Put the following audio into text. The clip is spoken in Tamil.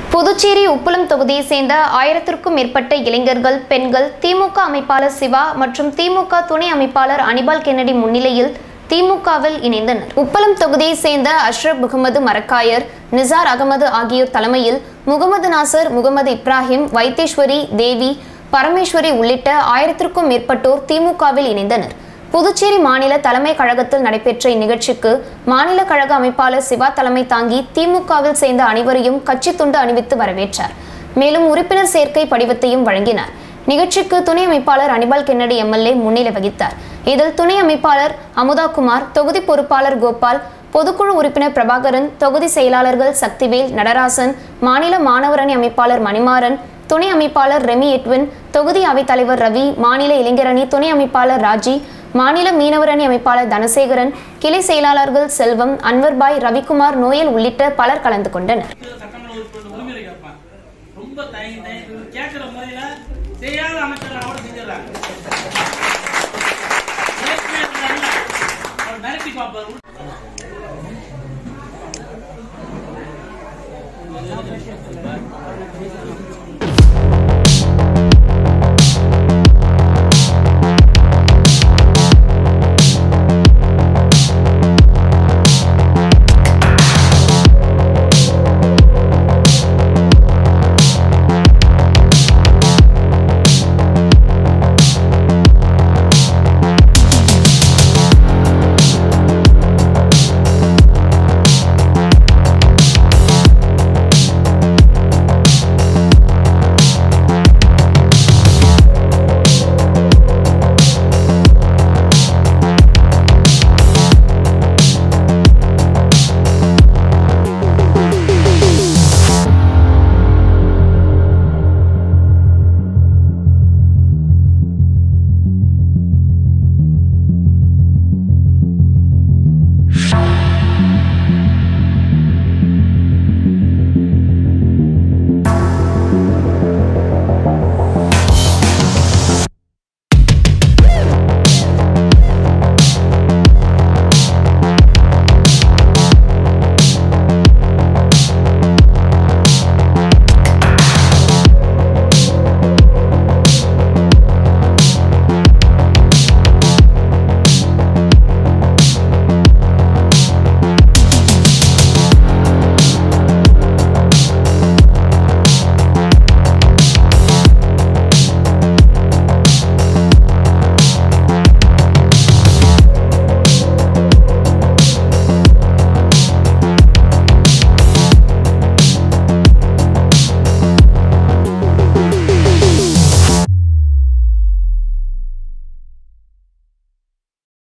புதுச்சேரி உப்புளம் தொகுதியை சேர்ந்த ஆயிரத்திற்கும் மேற்பட்ட இளைஞர்கள் பெண்கள் திமுக அமைப்பாளர் சிவா மற்றும் திமுக துணை அமைப்பாளர் அனிபால் கென்னடி முன்னிலையில் திமுகவில் இணைந்தனர் உப்பளம் தொகுதியை சேர்ந்த அஷ்ரப் முகமது மரக்காயர் நிசார் அகமது ஆகியோர் தலைமையில் முகமது நாசர் முகமது இப்ராஹிம் வைத்தேஸ்வரி தேவி பரமேஸ்வரி உள்ளிட்ட ஆயிரத்திற்கும் மேற்பட்டோர் திமுகவில் இணைந்தனர் புதுச்சேரி மாநில தலைமை கழகத்தில் நடைபெற்ற இந்நிகழ்ச்சிக்கு மாநில கழக அமைப்பாளர் சிவா தலைமை தாங்கி திமுகவில் சேர்ந்த அனைவரையும் கட்சி துண்டு அணிவித்து வரவேற்றார் மேலும் உறுப்பினர் சேர்க்கை படிவத்தையும் வழங்கினார் நிகழ்ச்சிக்கு துணை அமைப்பாளர் அனிபால் கென்னடி எம்எல்ஏ முன்னிலை வகித்தார் இதில் துணை அமைப்பாளர் அமுதாகுமார் தொகுதி பொறுப்பாளர் கோபால் பொதுக்குழு உறுப்பினர் பிரபாகரன் தொகுதி செயலாளர்கள் சக்திவேல் நடராசன் மாநில மாணவரணி அமைப்பாளர் மணிமாறன் துணை அமைப்பாளர் ரெமி எட்வின் தொகுதி அவைத்தலைவர் ரவி மாநில இளைஞரணி துணை அமைப்பாளர் ராஜி மாநில மீனவரணி அமைப்பாளர் தனசேகரன் கிளை செயலாளர்கள் செல்வம் அன்வர்பாய் ரவிக்குமார் நோயல் உள்ளிட்ட பலர் கலந்து கொண்டனர் சட்டமன்ற உறுப்பினர் உரிமையை கேட்பான் ரொம்ப தயங்கி தயங்கி இவர் கேட்கிற முறையில செய்யாத அமைச்சர் அவட செஞ்சிடறாங்க ஏற்கனவே இருந்தாருல்ல, அவர் மிரட்டி பார்ப்பார்